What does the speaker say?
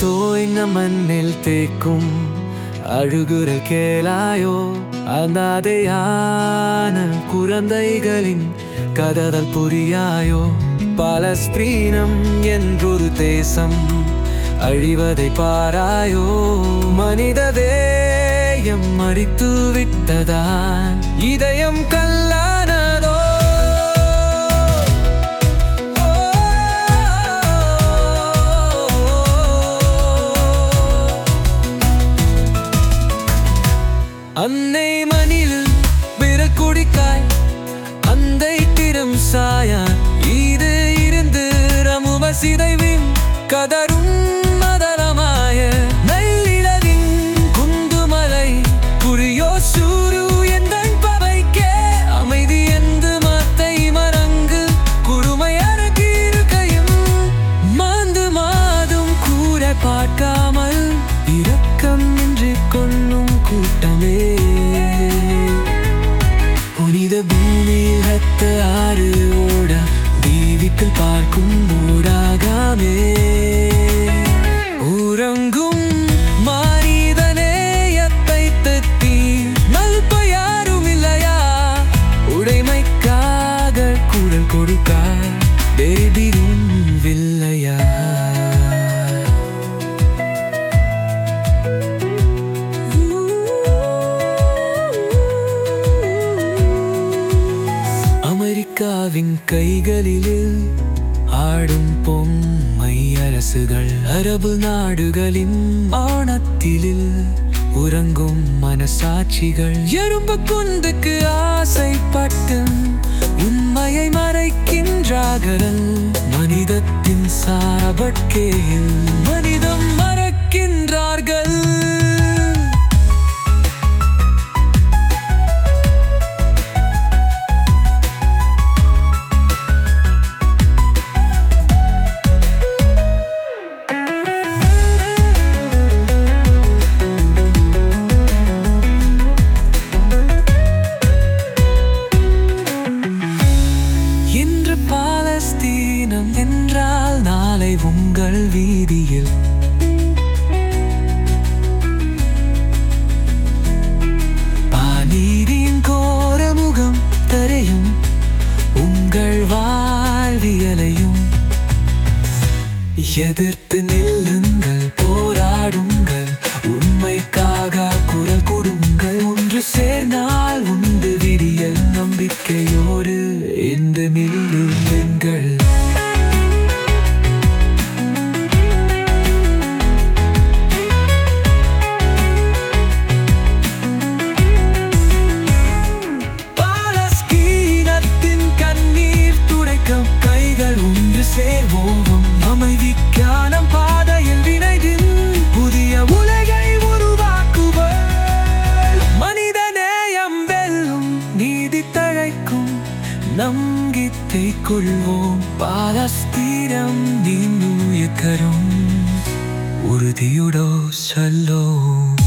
தோய்ந்த மண்ணில் தேக்கும் அழுகுரல் கேளாயோ அநாதையான குழந்தைகளின் கதறல் புரியாயோ பலஸ்தீனம் என்றொரு தேசம் அழிவதை பாராயோ மனிததேயம் மறித்து விட்டதான் இதயம் கல்லானதோ அன்னை மணில் விரல் குடிக்காய் அந்தை திறம் சாயான் இது இருந்து ரமுவ சிதைவின் கதரும் மதரமாய நல்லிழலின் குந்துமலை புரியோ சூரு எந்தன் பவைக்கே அமைதி என்று மத்தை மரங்கு குறுமை அருகிருக்கையும் மாந்து மாதும் கூற பார்க்காமல் இரக்கம் நின்று கொள்ளும் கூட்டமே புனித பூமியில் ரத்த ஆறு ஓட தீவிக்கில் பார்க்கும் ஊடாகாமே உறங்கும் மானிதனேயத்தை தத்தி நல்ப யாரும் இல்லையா உடைமைக்காக குரல் கொடுக்க தேடிடும் வில்லையா அமெரிக்காவின் கைகளில் ஆடும் பொம்மை அரசுகள் அரபு நாடுகளின் ஆணத்திலில் உறங்கும் மனசாட்சிகள் எறும்பு குந்துக்கு ஆசைப்பட்டு உண்மையை மறைக்கின்றார்கள் மனிதத்தின் சாபட்கேயில் மனிதம் மறக்கின்றார்கள் இன்று பாலஸ்தீனம் என்றால் நாளை உங்கள் வீதியில் பானீரின் கோரமுகம் தரையும் உங்கள் வாழ்வியலையும் எதிர்த்து நில்லுங்கள் போராடுங்கள் உண்மைக்காக குரல் கொடுங்கள் ஒன்று சேர்ந்தால் உண்டு விடியல் நம்பிக்கையோடு இந்த நில்லுங்கள் பாலஸ்தீனத்தின் கண்ணீர் துடைக்கும் கைகள் ஒன்று சேர்வோம் அமைதிக்கான பாதையில் வினைதின் புதிய உலகை உருவாக்குவர் மனித நேயம் வெல்லும் நீதி தழைக்கும் நம்பிக்கை கொள்வோம் பாலஸ்தீனம் நீந்துயக்கரும் உறுதியுடோ சொல்லோம்